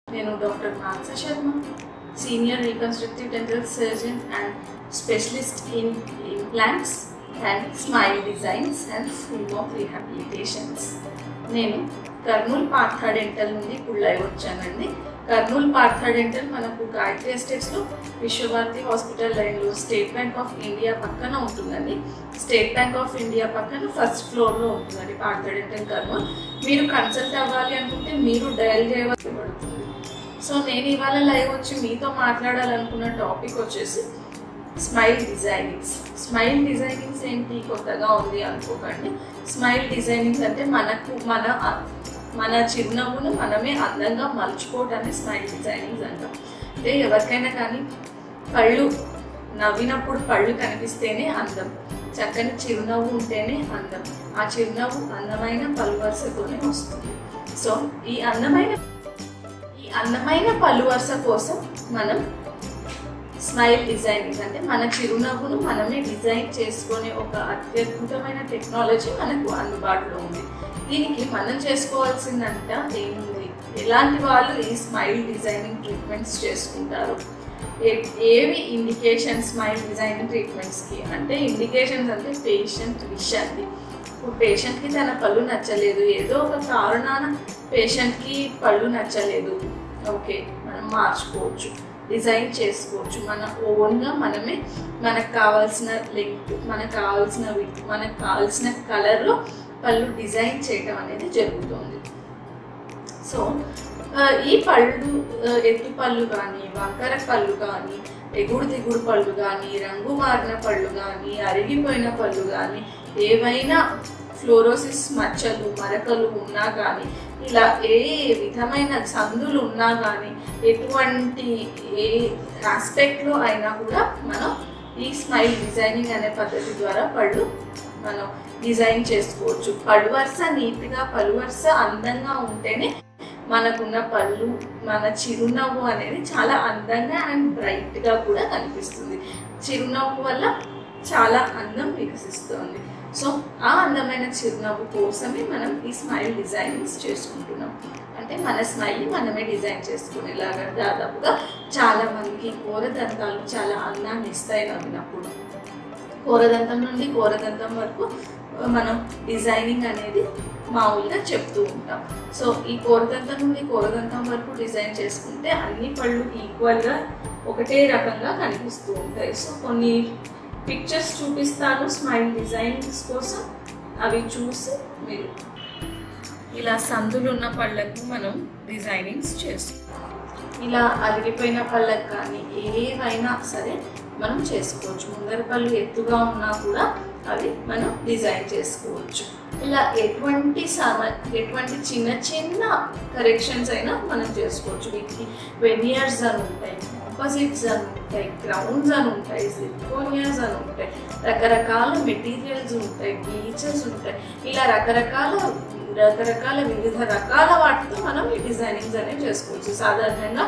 నేను doctor Mansa Sharma senior reconstructive dental surgeon and specialist in implants and smile designs and full of rehabilitations నేను Kurnool Partha dental నుండి కుళ్ళై వచ్చానండి Kurnool Partha dental మనకు గాయత్రి ఎస్టేట్స్లో విశ్వభారతి హాస్పిటల్ లైన్లో స్టేట్ బ్యాంక్ ఆఫ్ ఇండియా పక్కన ఉంటుందండి స్టేట్ బ్యాంక్ ఆఫ్ ఇండియా పక్కన ఫస్ట్ ఫ్లోర్లో ఉంటుందండి పార్థ డెంటల్ కర్నూలు మీరు కన్సల్ట్ అవ్వాలి అనుకుంటే మీరు డయల్ చేయవలసి పడుతుంది సో నేను ఇవాళ లైవ్ వచ్చి మీతో మాట్లాడాలనుకున్న టాపిక్ వచ్చేసి స్మైల్ డిజైనింగ్స్ స్మైల్ డిజైనింగ్స్ ఏంటి కొత్తగా ఉంది అనుకోకండి స్మైల్ డిజైనింగ్స్ అంటే మనకు మన మన చిరునవ్వును మనమే అందంగా మలుచుకోవటాన్ని స్మైల్ డిజైనింగ్స్ అంటాం అంటే ఎవరికైనా కానీ కళ్ళు నవ్వినప్పుడు కళ్ళు కనిపిస్తేనే అందం చక్కని చిరునవ్వు ఉంటేనే అందం ఆ చిరునవ్వు అందమైన పలువరుసతోనే వస్తుంది సో ఈ అందమైన ఈ అందమైన పలు వరుస కోసం మనం స్మైల్ డిజైనింగ్ అంటే మన చిరునవ్వును మనమే డిజైన్ చేసుకునే ఒక అత్యద్భుతమైన టెక్నాలజీ మనకు అందుబాటులో ఉంది దీనికి మనం చేసుకోవాల్సిందంట ఏముంది ఎలాంటి వాళ్ళు ఈ స్మైల్ డిజైనింగ్ ట్రీట్మెంట్స్ చేసుకుంటారు ఏ- ఏవి ఇండికేషన్ స్మైల్ డిజైనింగ్ ట్రీట్మెంట్స్కి అంటే ఇండికేషన్స్ అంటే పేషెంట్ విష్ అండి ఇప్పుడు పేషెంట్కి తన పళ్ళు నచ్చలేదు ఏదో ఒక కారణాన పేషెంట్కి పళ్ళు నచ్చలేదు ఓకే మనం మార్చుకోవచ్చు డిజైన్ చేసుకోవచ్చు మన ఓన్గా మనమే మనకు కావాల్సిన లెంగ్త్ మనకు కావాల్సిన విత్ మనకు కావాల్సిన కలర్లో పళ్ళు డిజైన్ చేయడం అనేది జరుగుతుంది సో ఆ, ఈ పళ్ళు ఆ, ఎత్తు పళ్ళు కానీ వంకర పళ్ళు కానీ ఎగుడు దిగుడు పళ్ళు కానీ రంగు మారిన పళ్ళు కానీ అరిగిపోయిన పళ్ళు కానీ ఏవైనా ఫ్లోరోసిస్ మచ్చలు మరకలు ఉన్నా కానీ ఇలా ఏ విధమైన సందులు ఉన్నా కానీ ఎటువంటి ఏ ఆస్పెక్ట్లో అయినా కూడా మనం ఈ స్మైల్ డిజైనింగ్ అనే పద్ధతి ద్వారా పళ్ళు మనం డిజైన్ చేసుకోవచ్చు పళ్ళు వరుస నీట్గా పళ్ళు వరుస అందంగా ఉంటేనే మనకున్న పళ్ళు మన చిరునవ్వు అనేది చాలా అందంగా అండ్ బ్రైట్గా కూడా కనిపిస్తుంది చిరునవ్వు వల్ల చాలా అందం వికసిస్తుంది సో ఆ అందమైన చిరునవ్వు కోసమే మనం ఈ స్మైల్ డిజైనింగ్స్ చేసుకుంటున్నాం అంటే మన స్మైల్ మనమే డిజైన్ చేసుకునేలాగా దాదాపుగా చాలా మందికి కూరదంతాలు చాలా అందాన్ని ఇస్తాయి నవ్వినప్పుడు కూరదంతం నుండి కూరదంతం వరకు మనం డిజైనింగ్ అనేది మామూలుగా చెప్తూ ఉంటాం సో ఈ కూరదంతం నుండి కూరదంతం వరకు డిజైన్ చేసుకుంటే అన్ని పళ్ళు ఈక్వల్గా ఒకటే రకంగా కనిపిస్తూ ఉంటాయి సో కొన్ని పిక్చర్స్ చూపిస్తాను స్మైల్ డిజైన్స్ కోసం అవి చూసి మీరు ఇలా సందులు ఉన్న పళ్ళకు మనం డిజైనింగ్స్ చేస్తాం ఇలా అరిగిపోయిన పళ్ళకు కానీ ఏవైనా సరే మనం చేసుకోవచ్చు ముందర పళ్ళు ఎత్తుగా ఉన్నా కూడా అవి మనం డిజైన్ చేసుకోవచ్చు ఇలా ఎటువంటి సమ ఎటువంటి చిన్న చిన్న కరెక్షన్స్ అయినా మనం చేసుకోవచ్చు వీటికి వెనియర్స్ అని ఉంటాయి ఆపోజిట్స్ అని ఉంటాయి గ్రౌండ్స్ అని ఉంటాయి జిర్కోనియాస్ అని ఉంటాయి రకరకాల మెటీరియల్స్ ఉంటాయి బీచెస్ ఉంటాయి ఇలా రకరకాల రకరకాల వివిధ రకాల వాటితో మనం ఈ డిజైనింగ్స్ అనేవి చేసుకోవచ్చు సాధారణంగా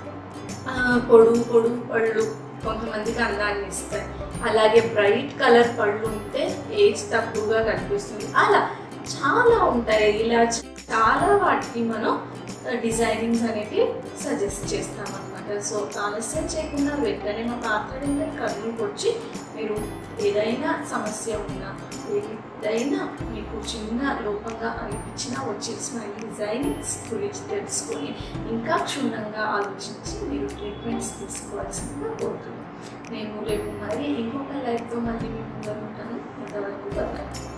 ఆ, పొడుగు పొడుగు పళ్ళు కొంతమందికి అందాన్ని ఇస్తాయి అలాగే బ్రైట్ కలర్ పళ్ళు ఉంటే ఏజ్ తక్కువగా కనిపిస్తుంది అలా చాలా ఉంటాయి ఇలా చాలా వాటికి మనం డిజైనింగ్స్ అనేవి సజెస్ట్ చేస్తాం అనమాట సో ఆలస్యం చేయకుండా వెంటనే మా పాత్ర కర్నూలుకి వచ్చి మీరు ఏదైనా సమస్య ఉన్నా ఏదైనా మీకు చిన్న లోపంగా అనిపించినా వచ్చి స్మైల్ డిజైనింగ్స్ గురించి తెలుసుకొని ఇంకా క్షుణ్ణంగా ఆలోచించి మీరు ట్రీట్మెంట్స్ తీసుకోవాల్సిందిగా కోరుతున్నాను నేను రేపు మరి ఇంకొక లైఫ్తో మళ్ళీ మీ ముందర ఉంటాను ఇంతవరకు బతాయి